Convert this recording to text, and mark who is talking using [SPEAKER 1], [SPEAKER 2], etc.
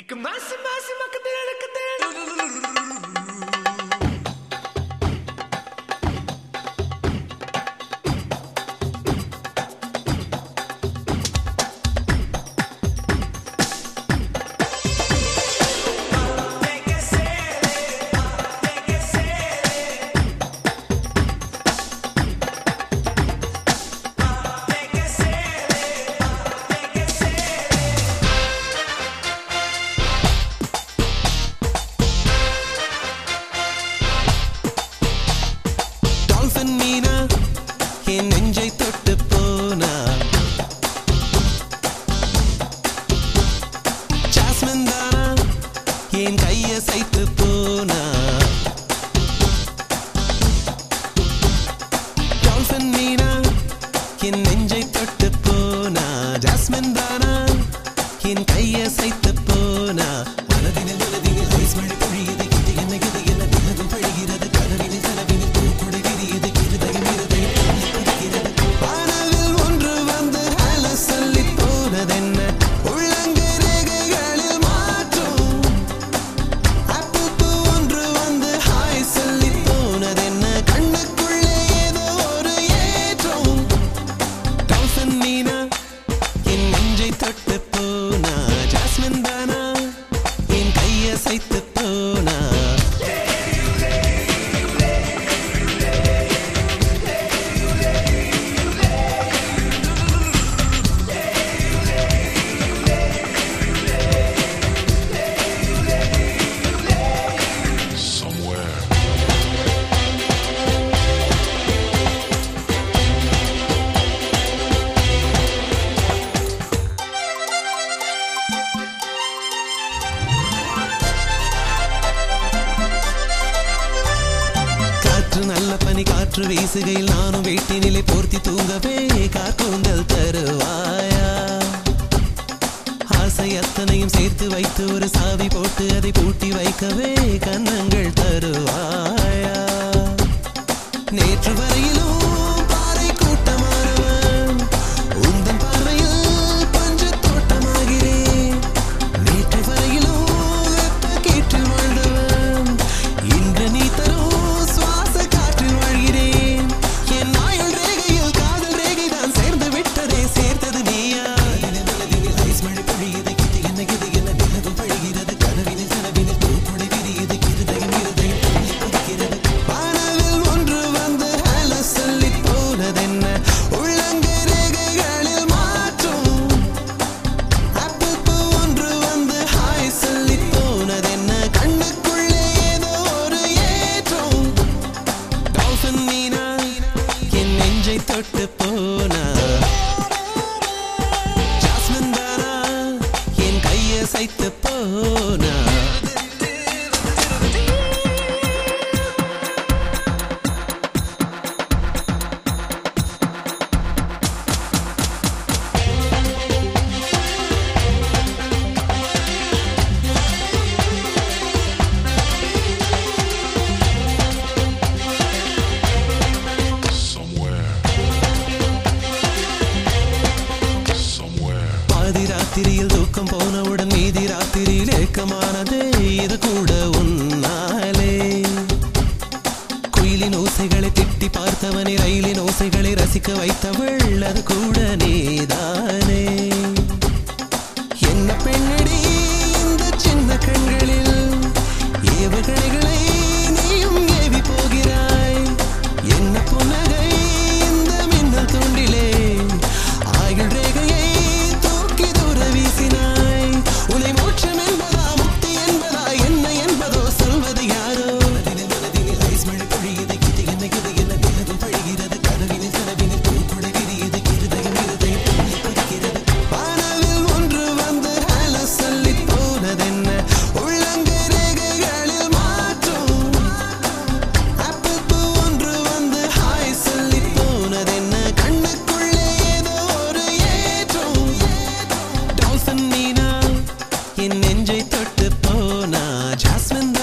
[SPEAKER 1] Que massa, massa, macadeira, cadeira.
[SPEAKER 2] Dolphin மீனா என் நெஞ்சை தொட்டு போனா ஜாஸ்மின் தானா என் கைய சைத்து போனா டால்பின் மீனா என் நெஞ்சை தொட்டு போனா ஜாஸ்மின் தானா என் கைய சைத்து போனா மனதினில் மனதினில் ஐஸ் மழை பொழியுது இது என்ன இது என்ன தினதும் பழுகிறது கனவினில் கனவினில் பூக்குடை விரியுது இருதயம் இருதயம் துள்ளி குதிக்கிறது வானவில் ஒன்று வந்து ஹலோ சொல்லி போனதென்ன உள்ளங்கை ரேகைகளில் மாற்றும் அப்பப்போ ஒன்று வந்து ஹாய் சொல்லி போனதென்ன கண்ணுக்குள்ளே ஏதோ ஒரு ஏற்றம் டால்பின் மீனா என் நெஞ்சை தொட்டு போனா ஜாஸ்மின் தானா என் கைய சைத்து போனா
[SPEAKER 3] somewhere.
[SPEAKER 2] காற்று நல்ல பனி காற்று வீசுகையில் நானும் வீட்டினிலே போர்த்தி தூங்கவே கார்கூந்தல் தருவாயா ஆசை அத்தனையும் சேர்த்து வைத்து ஒரு சாவி போட்டு அதை பூட்டி வைக்கவே கன்னங்கள் தருவாயா நேற்று வரையிலும் பாறை கூட்டமானவன் உந்தன் பார்வையில் பஞ்ச தோட்டமாகிறேன் நேற்று வரையிலும் வெப்ப கீற்றில் வாழ்ந்தவன் இன்று நீ தரும் சுவாச காற்றில் வாழ்கிறேன் என் ஆயுள் ரேகையில் காதல் ரேகை தான் சேர்ந்து விட்டதே சேர்த்தது நீயா ஐஸ் மழை பொழியுது இது என்ன இது என்ன தினதும் பழுகிறது கனவினில் கனவினில் பூக்குடை விரியுது இருதயம் இருதயம் துள்ளி குதிக்கிறது வானவில் ஒன்று வந்து ஹலோ சொல்லி போனதென்ன உள்ளங்கை ரேகைகளில் மாற்றும் அப்பப்போ ஒன்று வந்து ஹாய் சொல்லி போனதென்ன கண்ணுக்குள்ளே ஏதோ ஒரு ஏற்றம் டால்பின் மீனா என் நெஞ்சை தொட்டு போனா ஜாஸ்மின் தானா என் கைய சைத்து போனா
[SPEAKER 3] Somewhere. Somewhere.
[SPEAKER 2] பாதி ராத்திரியில் தூக்கம் போனவுடன் மீதி ராத்திரியில் ஏக்கமானதே இது கூட உன்னாலே குயிலின் ஓசைகளை திட்டி பார்த்தவனை ரயிலின் ஓசைகளை ரசிக்க வைத்தவள் அது கூட நீதானே என்ன பெண்ணடி இந்த சின்ன கண்களில் ஏவுகணைகளை நீயும் ஏவி போகிறாய் என்ன புன்னகை இந்த மின்னல் தூண்டிலே ஆயுள் ரேகையை தூக்கி தூர வீசினாய் உனை மோட்சம் என்பதா முக்தி என்பதா என்ன என்பதோ சொல்வது யாரோ மனதினில் மனதினில் ஐஸ் மழை பொழியுது இது என்ன இது என்ன தினதும் பழுகிறது கனவினில் கனவினில் பூக்குடை விரியுது இருதயம் இருதயம் துள்ளி குதிக்கிறது வானவில் ஒன்று வந்து ஹலோ சொல்லி போனதென்ன உள்ளங்கை ரேகைகளில் மாற்றும் அப்பப்போ ஒன்று வந்து ஹாய் சொல்லி போனதென்ன கண்ணுக்குள்ளே ஏதோ ஒரு ஏற்றம் டால்பின் மீனா என் நெஞ்சை தொட்டு போனா ஜாஸ்மின்